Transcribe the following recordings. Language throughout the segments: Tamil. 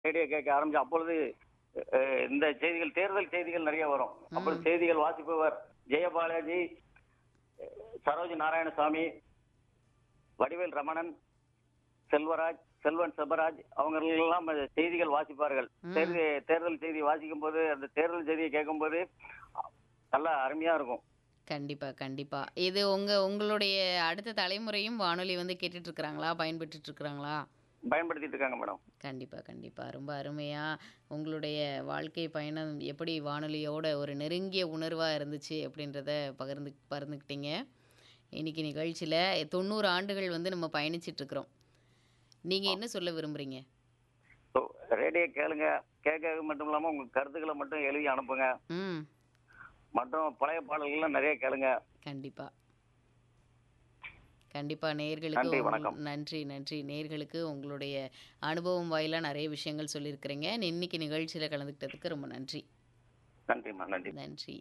ரேடியோ கேட்க ஆரம்பிச்சு அப்பொழுது அஹ், இந்த செய்திகள் தேர்தல் செய்திகள் நிறைய வரும் அப்பொழுது செய்திகள் வாசிப்பவர் ஜெயபாலாஜி அஹ், சரோஜ் நாராயணசாமி வடிவேல் ரமணன் செல்வராஜ் செல்வன் செபராஜ் அவங்க எல்லாம் செய்திகள் வாசிப்பார்கள் தேர்தல் தேர்தல் செய்தி வாசிக்கும் போது அந்த தேர்தல் செய்தியை கேட்கும்போது நல்லா அருமையா இருக்கும் கண்டிப்பா கண்டிப்பா இது உங்க உங்களுடைய அடுத்த தலைமுறையும் வானொலி வந்து கேட்டுட்டு இருக்கிறாங்களா பயன்பெற்றுட்டு இருக்கிறாங்களா பயன்படுத்திட்டு இருக்காங்க மேடம் கண்டிப்பா கண்டிப்பா ரொம்ப அருமையா உங்களுடைய வாழ்க்கை பயணம் எப்படி வானொலியோட ஒரு நெருங்கிய உணர்வா இருந்துச்சு அப்படின்றத பகிர்ந்து பகிர்ந்துக்கிட்டீங்க இன்னைக்கு நிகழ்ச்சியில தொண்ணூறு ஆண்டுகள் வந்து நம்ம பயணிச்சிட்டு இருக்கிறோம் நீங்க என்ன சொல்ல விரும்புறீங்க ஸோ ரேடியோ கேளுங்க கேட்க மட்டும் இல்லாம உங்க கருத்துக்களை மட்டும் எழுதி அனுப்புங்க ம் மற்றும் பழைய பாடல்கள்லாம் நிறைய கேளுங்க கண்டிப்பா கண்டிப்பா நேர்களுக்கு நன்றி, உங்க- வணக்கம். நன்றி நன்றி நேர்களுக்கு உங்களுடைய அனுபவம் வாயிலா நிறைய விஷயங்கள் சொல்லியிருக்கிறீங்க இன்னைக்கு நிகழ்ச்சியில கலந்துக்கிட்டதுக்கு ரொம்ப நன்றி நன்றிம்மா நன்றி நன்றி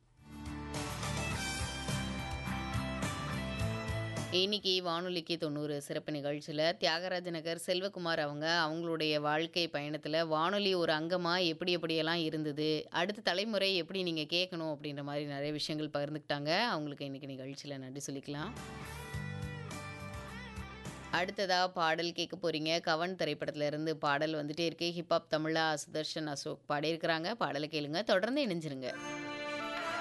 இன்னைக்கு வானொலிக்கு தொண்ணூறு சிறப்பு நிகழ்ச்சியில் தியாகராஜ நகர் செல்வகுமார் அவங்க அவங்களுடைய வாழ்க்கை பயணத்தில் வானொலி ஒரு அங்கமாக எப்படி எப்படியெல்லாம் இருந்தது அடுத்த தலைமுறை எப்படி நீங்கள் கேட்கணும் அப்படின்ற மாதிரி நிறைய விஷயங்கள் பகிர்ந்துக்கிட்டாங்க அவங்களுக்கு இன்னைக்கு நிகழ்ச்சியில் நன்றி சொல்லிக்கலாம் அடுத்ததா பாடல் கேட்க போறீங்க கவன் திரைப்படத்துல இருந்து பாடல் வந்துட்டே இருக்கு ஹிப்ஹாப் தமிழா சுதர்ஷன் அசோக் பாடியிருக்கிறாங்க பாடலை கேளுங்க தொடர்ந்து இணைஞ்சிருங்க